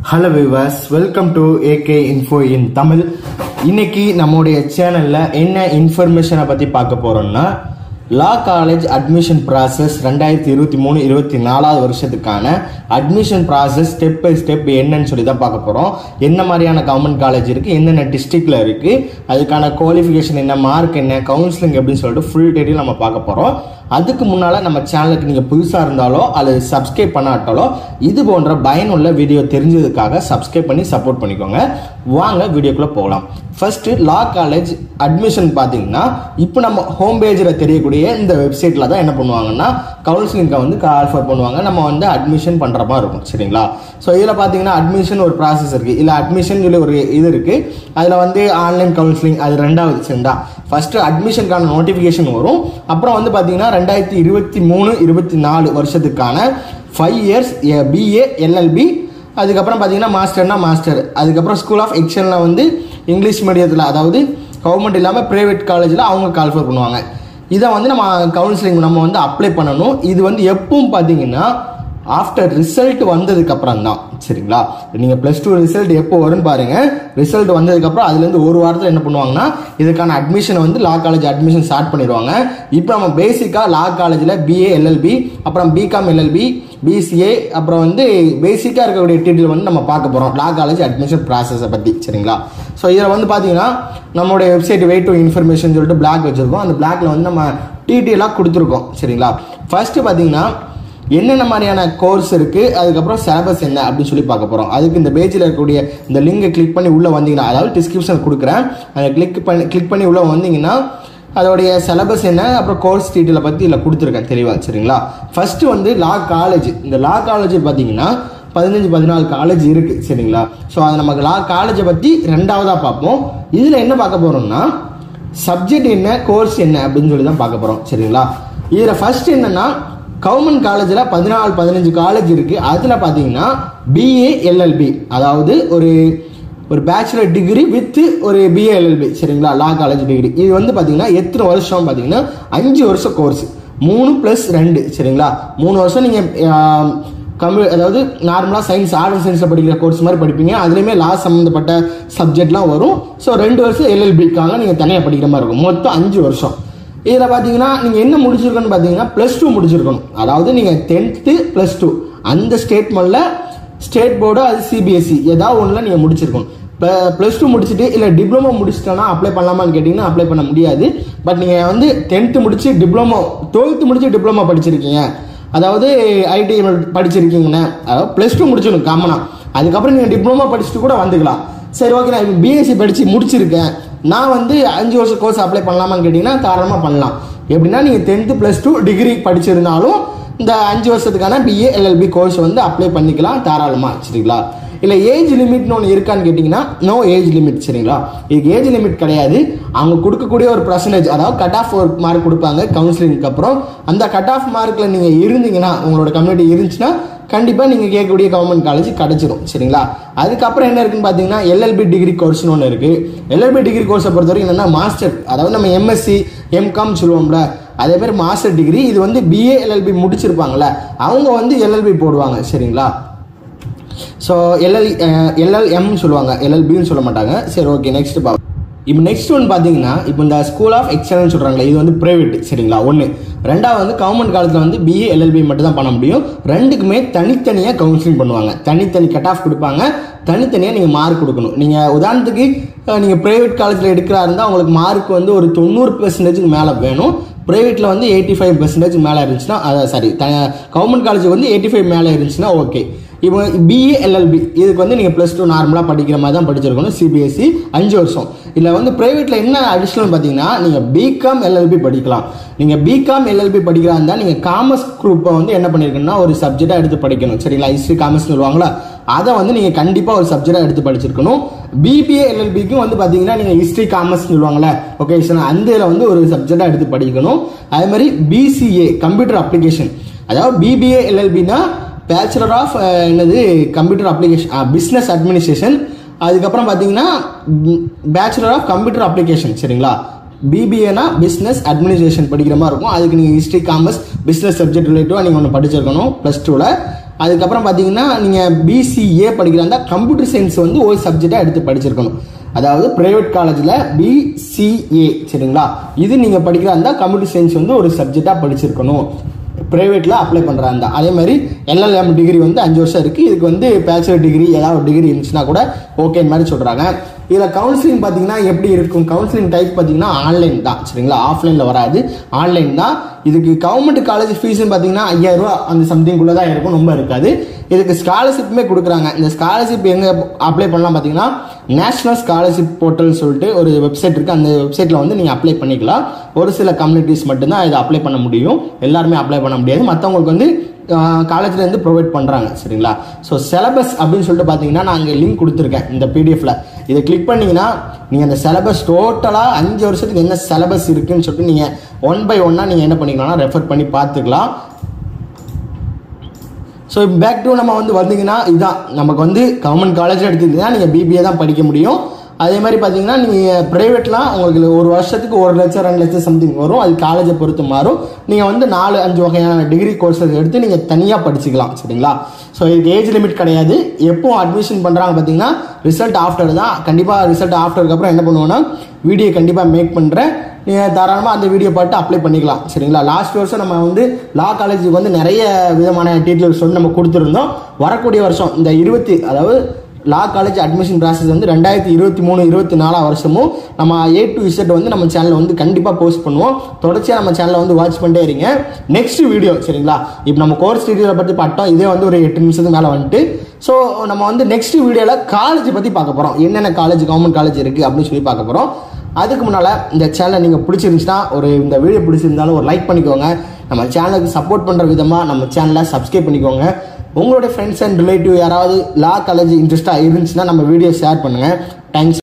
hello viewers welcome to AK info in Tamil இன்னைக்கு நம்முடைய சேனல்ல என்ன இன்ஃபர்மேஷனை பத்தி பார்க்க போறோம்னா லா காலேஜ் அட்மிஷன் ப்ராசஸ் ரெண்டாயிரத்தி இருபத்தி மூணு இருபத்தி நாலாவது வருஷத்துக்கான admission process step by step என்னன்னு சொல்லி தான் பார்க்க போகிறோம் என்ன மாதிரியான கவர்மெண்ட் காலேஜ் இருக்குது என்னென்ன டிஸ்ட்ரிக்டில் இருக்குது அதுக்கான குவாலிஃபிகேஷன் என்ன மார்க் என்ன கவுன்சிலிங் எப்படின்னு சொல்லிட்டு ஃபுல் டீட்டெயில் நம்ம பார்க்க போகிறோம் அதுக்கு முன்னால் நம்ம சேனலுக்கு நீங்கள் புதுசாக இருந்தாலோ அல்லது சப்ஸ்கிரைப் பண்ணாட்டாலோ இது போன்ற பயனுள்ள வீடியோ தெரிஞ்சதுக்காக சப்ஸ்கிரைப் பண்ணி சப்போர்ட் பண்ணிக்கோங்க வாங்க வீடியோக்குள்ளே போகலாம் ஃபர்ஸ்ட் லா காலேஜ் அட்மிஷன் பார்த்தீங்கன்னா இப்போ நம்ம ஹோம் பேஜில் தெரியக்கூடிய இந்த வெப்சைட்டில் தான் என்ன பண்ணுவாங்கன்னா கவுன்சிலிங்க்கு வந்து ஆல்ஃபர் பண்ணுவாங்க நம்ம வந்து அட்மிஷன் பண்ணுற மாதிரி இருக்கும் சரிங்களா ஸோ இதில் பார்த்தீங்கன்னா அட்மிஷன் ஒரு ப்ராசஸ் இருக்குது இல்லை அட்மிஷன் சொல்லி ஒரு இது இருக்குது அதில் வந்து ஆன்லைன் கவுன்சிலிங் அது ரெண்டாவது சரிங்களா ஃபர்ஸ்ட் அட்மிஷனுக்கான நோட்டிஃபிகேஷன் வரும் அப்புறம் வந்து பார்த்தீங்கன்னா ரெண்டாயிரத்தி இருபத்தி மூணு இருபத்தி நாலு வருஷத்துக்கான ஃபைவ் இயர்ஸ் பிஏ எல்எல்பி அதுக்கப்புறம் பார்த்தீங்கன்னா மாஸ்டர்னா மாஸ்டர் அதுக்கப்புறம் ஸ்கூல் ஆஃப் எக்ஸலில் வந்து இங்கிலீஷ் மீடியத்தில் அதாவது கவர்மெண்ட் இல்லாமல் ப்ரைவேட் காலேஜில் அவங்க கால்ஃபர் பண்ணுவாங்க இதை வந்து நம்ம கவுன்சிலிங் நம்ம வந்து அப்ளை பண்ணணும் இது வந்து எப்பவும் பார்த்தீங்கன்னா ஆஃப்டர் ரிசல்ட் வந்ததுக்கு அப்புறம் தான் சரிங்களா நீங்கள் ப்ளஸ் டூ ரிசல்ட் எப்போ வரும்னு பாருங்க ரிசல்ட் வந்ததுக்கப்புறம் அதுலேருந்து ஒரு வாரத்தில் என்ன பண்ணுவாங்கன்னா இதுக்கான அட்மிஷன் வந்து லா காலேஜ் அட்மிஷன் ஸ்டார்ட் பண்ணிடுவாங்க இப்போ நம்ம பேசிக்காக லா காலேஜில் பிஏ எல்எல்பி அப்புறம் பிகாம் எல்எல்பி பிசிஏ அப்புறம் வந்து பேசிக்காக இருக்கக்கூடிய டீட்டெயில் வந்து நம்ம பார்க்க போகிறோம் லா காலேஜ் அட்மிஷன் ப்ராசஸை பற்றி சரிங்களா ஸோ இதில் வந்து பார்த்தீங்கன்னா நம்மளுடைய வெப்சைட் வெயிட் டு இன்ஃபர்மேஷன் சொல்லிட்டு பிளாக் வச்சுருக்கோம் அந்த பிளாக்ல வந்து நம்ம டீட்டெயிலாக கொடுத்துருக்கோம் சரிங்களா ஃபர்ஸ்ட் பார்த்தீங்கன்னா என்னென்ன மாதிரியான கோர்ஸ் இருக்குது அதுக்கப்புறம் சிலபஸ் என்ன அப்படின்னு சொல்லி பார்க்க போகிறோம் அதுக்கு இந்த பேஜில் இருக்கக்கூடிய இந்த லிங்கை கிளிக் பண்ணி உள்ளே வந்தீங்கன்னா அதாவது டிஸ்கிரிப்ஷன் கொடுக்குறேன் அதை கிளிக் பண்ணி கிளிக் பண்ணி உள்ளே வந்தீங்கன்னா அதோடைய சிலபஸ் என்ன அப்புறம் கோர்ஸ் டீட்டெயிலை பற்றி இதில் கொடுத்துருக்கேன் தெளிவாக சரிங்களா ஃபஸ்ட்டு வந்து லா காலேஜ் இந்த லா காலேஜ் பார்த்தீங்கன்னா பதினஞ்சு பதினாலு காலேஜ் இருக்குது சரிங்களா ஸோ அது நமக்கு லா காலேஜை பற்றி ரெண்டாவதாக பார்ப்போம் இதில் என்ன பார்க்க போகிறோம்னா சப்ஜெக்ட் என்ன கோர்ஸ் என்ன அப்படின்னு சொல்லி தான் பார்க்க போகிறோம் சரிங்களா இதில் ஃபர்ஸ்ட் என்னன்னா கவர்மெண்ட் காலேஜில் பதினாலு பதினஞ்சு காலேஜ் இருக்குது அதில் பார்த்தீங்கன்னா பிஏ எல்எல்பி அதாவது ஒரு ஒரு பேச்சுலர் டிகிரி வித் ஒரு பிஏ எல்எல்பி சரிங்களா லா காலேஜ் டிகிரி இது வந்து பார்த்தீங்கன்னா எத்தனை வருஷம் பார்த்தீங்கன்னா அஞ்சு வருஷம் கோர்ஸ் மூணு ப்ளஸ் ரெண்டு சரிங்களா மூணு வருஷம் நீங்கள் கம்யூ அதாவது நார்மலாக சயின்ஸ் ஆர்ட் அண்ட் சயின்ஸில் படிக்கிற கோர்ஸ் மாதிரி படிப்பீங்க அதுலேயுமே லா சம்மந்தப்பட்ட சப்ஜெக்ட்லாம் வரும் ஸோ ரெண்டு வருஷம் எல்எல்பிக்காக நீங்கள் தனியாக படிக்கிற மாதிரி இருக்கும் மொத்தம் அஞ்சு வருஷம் இதில் பார்த்தீங்கன்னா நீங்கள் என்ன முடிச்சிருக்கணும்னு பார்த்தீங்கன்னா ப்ளஸ் டூ முடிச்சிருக்கணும் அதாவது நீங்கள் டென்த்து ப்ளஸ் டூ அந்த ஸ்டேட்மெண்ட்டில் ஸ்டேட் போர்டு அது சிபிஎஸ்சி ஏதாவது ஒன்றில் நீங்கள் முடிச்சிருக்கணும் இப்போ ப்ளஸ் டூ முடிச்சுட்டு இல்லை டிப்ளமோ முடிச்சிட்டோன்னா அப்ளை பண்ணலாமான்னு கேட்டிங்கன்னா அப்ளை பண்ண முடியாது பட் நீங்கள் வந்து டென்த்து முடிச்சு டிப்ளமோ டுவெல்த்து முடிச்சு டிப்ளமோ படிச்சிருக்கீங்க அதாவது ஐடி படிச்சிருக்கீங்கண்ணே அதாவது ப்ளஸ் டூ முடிச்சிடணும் காமனாக அதுக்கப்புறம் நீங்கள் டிப்ளமோ படிச்சுட்டு கூட வந்துக்கலாம் சரி ஓகே நான் இப்போ பிஎஸ்சி படித்து முடிச்சிருக்கேன் நான் வந்து அஞ்சு வருஷம் கோர்ஸ் அப்ளை பண்ணலாமான்னு கேட்டிங்கன்னா தாராளமாக பண்ணலாம் எப்படின்னா நீங்கள் டென்த்து ப்ளஸ் டூ டிகிரி படிச்சிருந்தாலும் இந்த அஞ்சு வருஷத்துக்கான பிஏ எல்எல்பி கோர்ஸ் வந்து அப்ளை பண்ணிக்கலாம் தாராளமாக சரிங்களா இல்லை ஏஜ் லிமிட்னு ஒன்று இருக்கான்னு கேட்டிங்கன்னா நோ ஏஜ் லிமிட் சரிங்களா இதுக்கு ஏஜ் லிமிட் கிடையாது அவங்க கொடுக்கக்கூடிய ஒரு பர்சன்டேஜ் அதாவது கட் ஆஃப் ஒரு மார்க் கொடுப்பாங்க கவுன்சிலிங்க்கு அப்புறம் அந்த கட் ஆஃப் மார்க்கில் நீங்கள் இருந்தீங்கன்னா உங்களோட கம்யூனிட்டி இருந்துச்சுன்னா கண்டிப்பாக நீங்கள் கேட்கக்கூடிய கவர்மெண்ட் காலேஜ் கிடச்சிரும் சரிங்களா அதுக்கப்புறம் என்ன இருக்குன்னு பார்த்தீங்கன்னா எல்எல்பி டிகிரி கோர்ஸ்னு ஒன்று இருக்குது எல்எல்பி டிகிரி கோர்ஸை பொறுத்த வரைக்கும் என்னென்னா மாஸ்டர் அதாவது நம்ம எம்எஸ்சி எம்காம் சொல்லுவோம்ல அதே பேர் மாஸ்டர் டிகிரி இது வந்து பிஏ எல்எல்பி முடிச்சிருப்பாங்கல்ல அவங்க வந்து எல்எல்பி போடுவாங்க சரிங்களா ஸோ எல்எல் எல்எல்எம் சொல்லுவாங்க எல்எல்பின்னு சொல்ல மாட்டாங்க சரி ஓகே நெக்ஸ்ட் பா இப்போ நெக்ஸ்ட் ஒன் பார்த்தீங்கன்னா இப்போ இந்த ஸ்கூல் ஆஃப் எக்ஸலன்ஸ் சொல்கிறாங்களே இது வந்து ப்ரைவேட் சரிங்களா ஒன்று ரெண்டாவது வந்து கவர்மெண்ட் காலத்தில் வந்து பிஏ எல்எல்பி மட்டும் தான் பண்ண முடியும் ரெண்டுக்குமே தனித்தனியாக கவுன்சிலிங் பண்ணுவாங்க தனித்தனி கட் ஆஃப் கொடுப்பாங்க தனித்தனியாக நீங்கள் மார்க் கொடுக்கணும் நீங்கள் உதாரணத்துக்கு நீங்கள் ப்ரைவேட் காலேஜில் எடுக்கிறா இருந்தால் உங்களுக்கு மார்க் வந்து ஒரு தொண்ணூறு பெர்சன்டேஜுக்கு மேலே வேணும் ப்ரைவேட்டில் வந்து எயிட்டி ஃபைவ் பெர்சன்டேஜ் மேலே இருந்துச்சுன்னா அதான் சாரி த கவர்மெண்ட் காலேஜ் வந்து எயிட்டி ஃபைவ் மேலே இருந்துச்சுன்னா ஓகே இப்போ பிஏ எல்எல்பி இதுக்கு வந்து நீங்கள் ப்ளஸ் டூ நார்மலாக படிக்கிற மாதிரி தான் படிச்சிருக்கணும் சிபிஎஸ்சி அஞ்சு வருஷம் இல்லை வந்து ப்ரைவேட்டில் என்ன அடிஷ்னல் பார்த்தீங்கன்னா நீங்கள் பிகாம் எல்எல்பி படிக்கலாம் நீங்கள் பிகாம் எல்எல்பி படிக்கிறா இருந்தால் நீங்கள் காமர்ஸ் குரூப்பை வந்து என்ன பண்ணியிருக்கணும்னா ஒரு சப்ஜெக்டாக எடுத்து படிக்கணும் சரிங்களா ஹிஸ்ட்ரி காமர்ஸ் சொல்லுவாங்களா அதை வந்து நீங்கள் கண்டிப்பாக ஒரு சப்ஜெக்டாக எடுத்து படிச்சிருக்கணும் பிபிஏ எல்எல்பிக்கும் வந்து பார்த்தீங்கன்னா நீங்கள் ஹிஸ்ட்ரி காமர்ஸ் சொல்லுவாங்களே ஓகே அந்த இதில் வந்து ஒரு சப்ஜெக்டாக எடுத்து படிக்கணும் அதே மாதிரி பிசிஏ கம்ப்யூட்டர் அப்ளிகேஷன் அதாவது பிபிஏ எல்எல்பினா பேச்சுலர் ஆஃப் என்னது கம்ப்யூட்டர் அப்ளிகேஷன் பிஸ்னஸ் அட்மினிஸ்ட்ரேஷன் அதுக்கப்புறம் பார்த்தீங்கன்னா பேச்சுலர் ஆஃப் கம்ப்யூட்டர் அப்ளிகேஷன் சரிங்களா பிபிஏனா பிஸ்னஸ் அட்மினிஸ்ட்ரேஷன் படிக்கிற மாதிரி இருக்கும் அதுக்கு நீங்கள் ஹிஸ்ட்ரி காமர்ஸ் பிஸ்னஸ் சப்ஜெக்ட் ரிலேட்டிவாக நீங்கள் ஒன்று படிச்சிருக்கணும் ப்ளஸ் டூவில் அதுக்கப்புறம் பார்த்தீங்கன்னா நீங்கள் பிசிஏ படிக்கிறதா கம்ப்யூட்டர் சயின்ஸ் வந்து ஒரு சப்ஜெக்டாக எடுத்து படிச்சிருக்கணும் அதாவது பிரைவேட் காலேஜில் பிசிஏ சரிங்களா இது நீங்கள் படிக்கிறதா இருந்தால் கம்ப்யூட்டர் சயின்ஸ் வந்து ஒரு சப்ஜெக்டாக படிச்சிருக்கணும் ப்ரைவேட்டில் அப்ளை பண்ணுறா இருந்தா அதே மாதிரி எல்எல்எம் டிகிரி வந்து அஞ்சு வருஷம் இருக்குது இதுக்கு வந்து பேச்சுலர் டிகிரி ஏதாவது ஒரு டிகிரி இருந்துச்சுன்னா கூட ஓகே மாதிரி சொல்கிறாங்க இதில் கவுன்சிலிங் பார்த்தீங்கன்னா எப்படி இருக்கும் கவுன்சிலிங் டைப் பார்த்தீங்கன்னா ஆன்லைன் தான் சரிங்களா ஆஃப்லைனில் வராது ஆன்லைன் தான் இதுக்கு கவர்மெண்ட் காலேஜ் ஃபீஸ்னு பார்த்தீங்கன்னா ஐயாயிரம் ரூபா அந்த சம்திங்குள்ளே தான் இருக்கும் ரொம்ப இருக்காது இதுக்கு ஸ்காலர்ஷிப்புமே கொடுக்குறாங்க இந்த ஸ்காலர்ஷிப் எங்கே அப்ளை பண்ணலாம் பார்த்தீங்கன்னா நேஷனல் ஸ்காலர்ஷிப் போர்ட்டல் சொல்லிட்டு ஒரு வெப்சைட் இருக்குது அந்த வெப்சைட்டில் வந்து நீங்கள் அப்ளை பண்ணிக்கலாம் ஒரு சில கம்யூனிட்டிஸ் மட்டும்தான் இதை அப்ளை பண்ண முடியும் எல்லாருமே அப்ளை பண்ண முடியாது மற்றவங்களுக்கு வந்து காலேஜ்லேருந்து ப்ரொவைட் பண்ணுறாங்க சரிங்களா ஸோ சிலபஸ் அப்படின்னு சொல்லிட்டு பார்த்தீங்கன்னா நான் அங்கே லிங்க் கொடுத்துருக்கேன் இந்த பிடிஎஃப்ல இதை கிளிக் பண்ணீங்கன்னா நீங்கள் அந்த சிலபஸ் டோட்டலாக அஞ்சு வருஷத்துக்கு என்ன சிலபஸ் இருக்குன்னு சொல்லிட்டு நீங்கள் ஒன் பை ஒன்னாக நீங்கள் என்ன பண்ணிக்கலாம்னா ரெஃபர் பண்ணி பார்த்துக்கலாம் ஸோ பேக் டு நம்ம வந்து வந்தீங்கன்னா இதுதான் நமக்கு வந்து கவர்மெண்ட் காலேஜில் எடுத்துக்கிட்டீங்கன்னா நீங்கள் பிபிஏ தான் படிக்க முடியும் அதே மாதிரி பார்த்தீங்கன்னா நீங்கள் ப்ரைவேட்லாம் உங்களுக்கு ஒரு வருஷத்துக்கு ஒரு லட்சம் ரெண்டு லட்சம் சம்திங் வரும் அது காலேஜை பொறுத்து மாறும் நீங்கள் வந்து நாலு அஞ்சு வகையான டிகிரி கோர்ஸஸ் எடுத்து நீங்கள் தனியாக படிச்சுக்கலாம் சரிங்களா ஸோ இதுக்கு ஏஜ் லிமிட் கிடையாது எப்போ அட்மிஷன் பண்ணுறாங்க பார்த்தீங்கன்னா ரிசல்ட் ஆஃப்டர் தான் கண்டிப்பாக ரிசல்ட் ஆஃப்டருக்கு அப்புறம் என்ன பண்ணுவோன்னா வீடியோ கண்டிப்பாக மேக் பண்ணுறேன் நீங்கள் தாராளமாக அந்த வீடியோ பார்த்து அப்ளை பண்ணிக்கலாம் சரிங்களா லாஸ்ட் வருஷம் நம்ம வந்து லா காலேஜுக்கு வந்து நிறைய விதமான டீட்டெயில்ஸ் வந்து நம்ம கொடுத்துருந்தோம் வரக்கூடிய வருஷம் இந்த இருபத்தி அதாவது லா காலேஜ் அட்மிஷன் ப்ராசஸ் வந்து ரெண்டாயிரத்தி இருபத்தி மூணு இருபத்தி நாலாம் வருஷமும் நம்ம ஏ டு இசட் வந்து நம்ம சேனலில் வந்து கண்டிப்பாக போஸ்ட் பண்ணுவோம் தொடர்ச்சியாக நம்ம சேனலை வந்து வாட்ச் பண்ணிட்டே இருங்க நெக்ஸ்ட் வீடியோ சரிங்களா இப்போ நம்ம கோர்ஸ் டீட்டெயிலை பற்றி பார்த்தோம் இதே வந்து ஒரு எட்டு நிமிஷத்துக்கு மேலே வந்துட்டு ஸோ நம்ம வந்து நெக்ஸ்ட் வீடியோவில் காலேஜ் பற்றி பார்க்க போகிறோம் என்னென்ன காலேஜ் கவர்மெண்ட் காலேஜ் இருக்குது அப்படின்னு சொல்லி பார்க்க போகிறோம் அதுக்கு முன்னால் இந்த சேனலை நீங்கள் பிடிச்சிருந்துச்சுன்னா ஒரு இந்த வீடியோ பிடிச்சிருந்தாலும் ஒரு லைக் பண்ணிக்கோங்க நம்ம சேனலுக்கு சப்போர்ட் பண்ணுற விதமாக நம்ம சேனலை சப்ஸ்கிரைப் பண்ணிக்கோங்க உங்களுடைய ஃப்ரெண்ட்ஸ் அண்ட் ரிலேட்டிவ் யாராவது லா காலேஜ் இன்ட்ரெஸ்ட்டாக இருந்துச்சுன்னா நம்ம வீடியோ ஷேர் பண்ணுங்கள் தேங்க்ஸ்